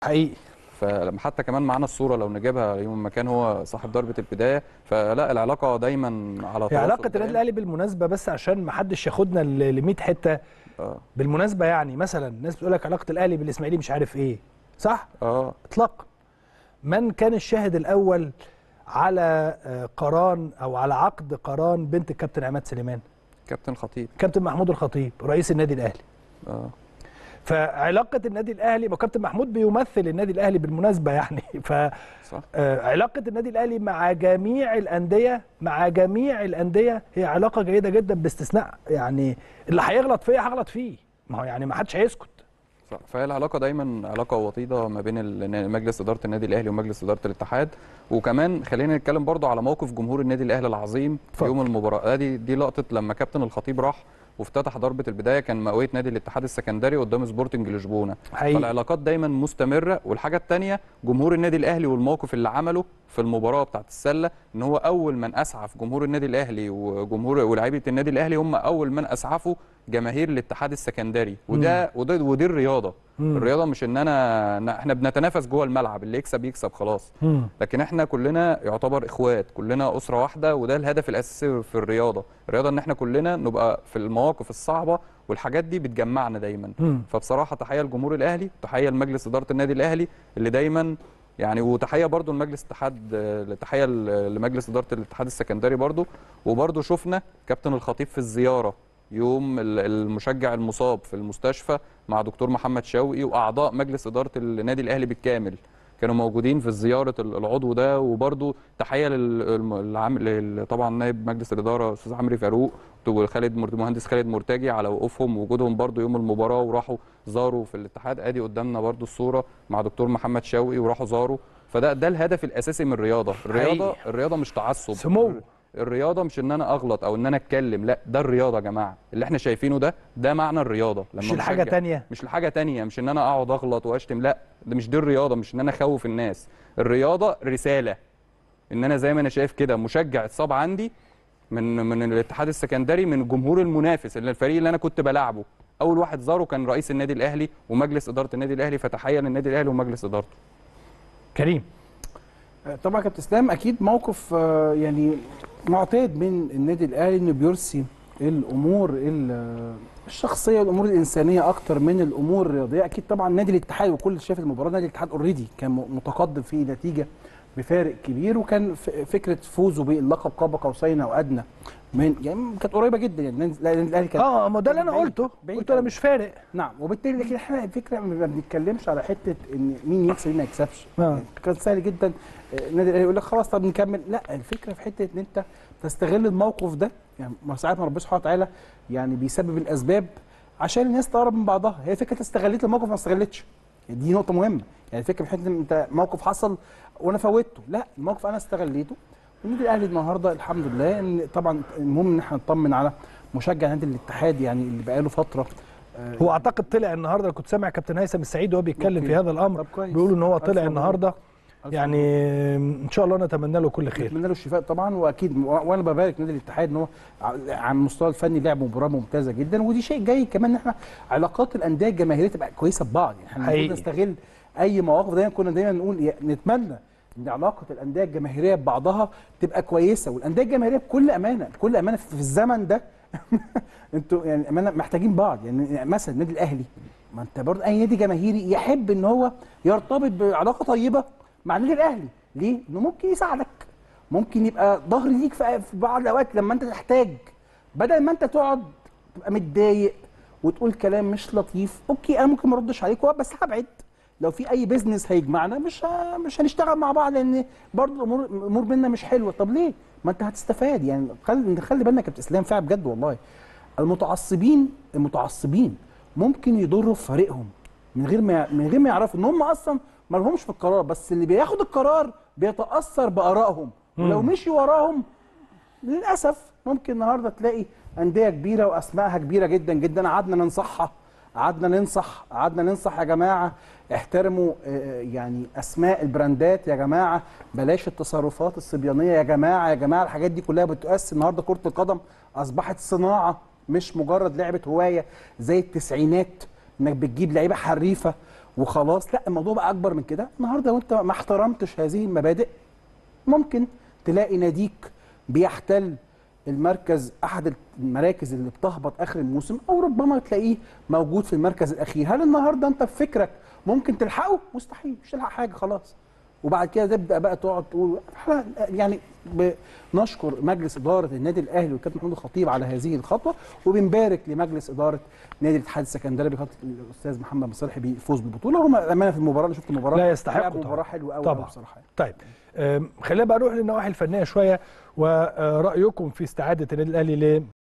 حقيقي فلما حتى كمان معانا الصوره لو نجيبها يوم ما كان هو صاحب ضربه البدايه فلا العلاقه دايما على هي تواصل علاقه النادي دائم. الاهلي بالمناسبه بس عشان ما حدش ياخدنا ل 100 حته اه بالمناسبه يعني مثلا الناس بتقول لك علاقه الاهلي بالاسماعيلي مش عارف ايه صح اه اطلاقا من كان الشاهد الاول على آه، قران او على عقد قران بنت الكابتن عماد سليمان كابتن خطيب كابتن محمود الخطيب رئيس النادي الاهلي اه فعلاقه النادي الاهلي وكابتن محمود بيمثل النادي الاهلي بالمناسبه يعني ف صح آه، علاقه النادي الاهلي مع جميع الانديه مع جميع الانديه هي علاقه جيده جدا باستثناء يعني اللي هيغلط فيا هغلط فيه ما هو يعني ما حدش هيسكت صح فهي العلاقه دايما علاقه وطيده ما بين ال- مجلس اداره النادي الاهلي ومجلس اداره الاتحاد وكمان خلينا نتكلم برضو على موقف جمهور النادي الاهلي العظيم في اتفضل. يوم المباراه دي دي لقطه لما كابتن الخطيب راح وافتتح ضربه البدايه كان مئويه نادي الاتحاد السكندري قدام سبورتنج لشبونه حقيقي فالعلاقات دايما مستمره والحاجه الثانيه جمهور النادي الاهلي والموقف اللي عمله في المباراه بتاعت السله ان هو اول من اسعف جمهور النادي الاهلي وجمهور ولاعيبه النادي الاهلي هم اول من اسعفوا جماهير الاتحاد السكندري وده وده ودي الرياضه مم. الرياضه مش ان انا إن احنا بنتنافس جوه الملعب اللي يكسب يكسب خلاص مم. لكن احنا كلنا يعتبر اخوات كلنا اسره واحده وده الهدف الاساسي في الرياضه الرياضه ان احنا كلنا نبقى في المواقف الصعبه والحاجات دي بتجمعنا دايما مم. فبصراحه تحيه لجمهور الاهلي تحيه لمجلس اداره النادي الاهلي اللي دايما يعني وتحيه برضو لمجلس اتحاد آه، تحيه ل- لمجلس اداره الاتحاد السكندري برضو وبرضو شفنا كابتن الخطيب في الزياره يوم ال- المشجع المصاب في المستشفى مع دكتور محمد شوقي واعضاء مجلس اداره النادي الاهلي بالكامل كانوا موجودين في زياره ال- العضو ده وبرضو تحيه لل طبعا نائب مجلس الاداره استاذ عمرو فاروق وخالد مر- مهندس خالد مرتجي على وقوفهم ووجودهم برضو يوم المباراه وراحوا زاروا في الاتحاد ادي قدامنا برضو الصوره مع دكتور محمد شوقي وراحوا زاروا فده ده الهدف الاساسي من الرياضه الرياضه حقيقي. الرياضه مش تعصب سمو. الرياضه مش ان انا اغلط او ان انا اتكلم لا ده الرياضه يا جماعه اللي احنا شايفينه ده ده معنى الرياضه لما مش الحاجه مشجع- تانية مش لحاجه تانية مش ان انا اقعد اغلط واشتم لا ده مش دي الرياضه مش ان انا اخوف الناس الرياضه رساله ان انا زي ما انا شايف كده مشجع اتصاب عندي من من الاتحاد السكندري من الجمهور المنافس اللي الفريق اللي انا كنت بلعبه اول واحد زاره كان رئيس النادي الاهلي ومجلس اداره النادي الاهلي فتحيه للنادي الاهلي ومجلس ادارته كريم طبعا كابتن اسلام اكيد موقف آه، يعني معتاد من النادي الاهلي انه بيرسي الامور ال- الشخصيه والامور الانسانيه اكتر من الامور الرياضيه اكيد طبعا نادي الاتحاد وكل اللي شاف المباراه نادي الاتحاد اوريدي كان م- متقدم في نتيجه بفارق كبير وكان ف- فكره فوزه باللقب قاب قوسين او ادنى من يعني كانت قريبه جدا يعني النادي النادي الاهلي كان اه ما ده اللي انا بعيد- قلته بعيد قلت انا أوي. مش فارق نعم وبالتالي لكن احنا الفكره ما بنتكلمش على حته ان مين يكسب مين ما يكسبش آه. يعني كان سهل جدا آه، النادي الاهلي يقول لك خلاص طب نكمل لا الفكره في حته ان انت تستغل الموقف ده يعني ما ساعات ما ربنا سبحانه وتعالى يعني بيسبب الاسباب عشان الناس تقرب من بعضها هي فكره استغليت الموقف ما استغلتش دي نقطه مهمه يعني الفكره في حته ان انت موقف حصل وانا فوتته لا الموقف انا استغليته والنادي الاهلي النهارده الحمد لله ان طبعا المهم ان احنا نطمن على مشجع نادي الاتحاد يعني اللي بقاله فتره آه، هو اعتقد طلع النهارده كنت سامع كابتن هيثم السعيد وهو بيتكلم أوكي. في هذا الامر طب كويس. بيقول ان هو ألف طلع مبروك. النهارده ألف يعني ان شاء الله نتمنى له كل خير اتمنى له الشفاء طبعا واكيد و- وانا ببارك نادي الاتحاد ان هو ع- على المستوى الفني لعب مباراه ممتازه جدا ودي شيء جاي كمان ان احنا علاقات الانديه الجماهيريه تبقى كويسه ببعض يعني احنا حقيقي. المفروض نستغل اي مواقف دايما كنا دايما نقول يا- نتمنى ان علاقه الانديه الجماهيريه ببعضها تبقى كويسه والانديه الجماهيريه بكل امانه بكل امانه في في الزمن ده انتوا يعني امانه محتاجين بعض يعني مثلا النادي الاهلي ما انت برضه اي نادي جماهيري يحب ان هو يرتبط بعلاقه طيبه مع النادي الاهلي ليه؟ انه ممكن يساعدك ممكن يبقى ظهر ليك في في بعض الاوقات لما انت تحتاج بدل ما انت تقعد تبقى متضايق وتقول كلام مش لطيف اوكي انا ممكن ما اردش عليك بس هبعد لو في اي بيزنس هيجمعنا مش ه- مش هنشتغل مع بعض لان برضه الامور الامور بينا مش حلوه طب ليه؟ ما انت هتستفاد يعني خلي خلي بالك يا كابتن اسلام فعلا بجد والله المتعصبين المتعصبين ممكن يضروا في فريقهم من غير ما من غير ما يعرفوا ان هم اصلا ما لهمش في القرار بس اللي بياخد القرار بيتاثر بارائهم ولو مشي وراهم للاسف ممكن النهارده تلاقي انديه كبيره واسمائها كبيره جدا جدا قعدنا ننصحها قعدنا ننصح قعدنا ننصح يا جماعه احترموا آه، يعني اسماء البراندات يا جماعه بلاش التصرفات الصبيانيه يا جماعه يا جماعه الحاجات دي كلها بتؤثر النهارده كره القدم اصبحت صناعه مش مجرد لعبه هوايه زي التسعينات انك بتجيب لعيبه حريفه وخلاص لا الموضوع بقى اكبر من كده النهارده وانت ما احترمتش هذه المبادئ ممكن تلاقي ناديك بيحتل المركز احد المراكز اللي بتهبط اخر الموسم او ربما تلاقيه موجود في المركز الاخير هل النهارده انت في فكرك ممكن تلحقه مستحيل مش تلحق حاجه خلاص وبعد كده تبدا بقى تقعد تقول إحنا يعني بنشكر مجلس اداره النادي الاهلي والكابتن محمود الخطيب على هذه الخطوه وبنبارك لمجلس اداره نادي الاتحاد السكندري بخطه الاستاذ محمد مصالحي بالفوز بالبطوله هم امانه في المباراه انا شفت المباراه لا يستحقوا لعبوا طبعاً. مباراه حلوه قوي طبعاً. بصراحه يعني. طيب أم، خلينا بقى نروح للنواحي الفنيه شويه ورايكم في استعاده النادي الاهلي